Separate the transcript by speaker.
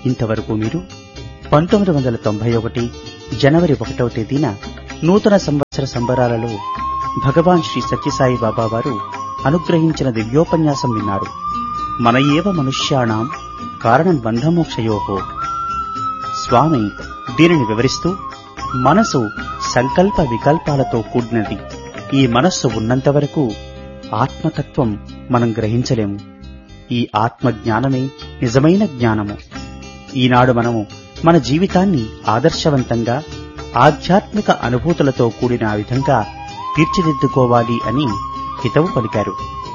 Speaker 1: ఇంతవరకు మీరు పంతొమ్మిది వందల తొంభై ఒకటి జనవరి ఒకటవ తేదీన నూతన సంవత్సర సంబరాలలో భగవాన్ శ్రీ సత్యసాయి బాబా వారు అనుగ్రహించిన దివ్యోపన్యాసం విన్నారు మన ఏవ మనుష్యాణం కారణం బంధమోక్షయోహో స్వామి దీనిని వివరిస్తూ మనసు సంకల్ప వికల్పాలతో కూడినది ఈ మనస్సు ఉన్నంత వరకు ఆత్మతత్వం మనం గ్రహించలేము ఈ ఆత్మ జ్ఞానమే నిజమైన జ్ఞానము ఈనాడు మనము మన జీవితాన్ని ఆదర్శవంతంగా ఆధ్యాత్మిక అనుభూతులతో కూడిన విధంగా తీర్చిదిద్దుకోవాలి అని హితవు పలికారు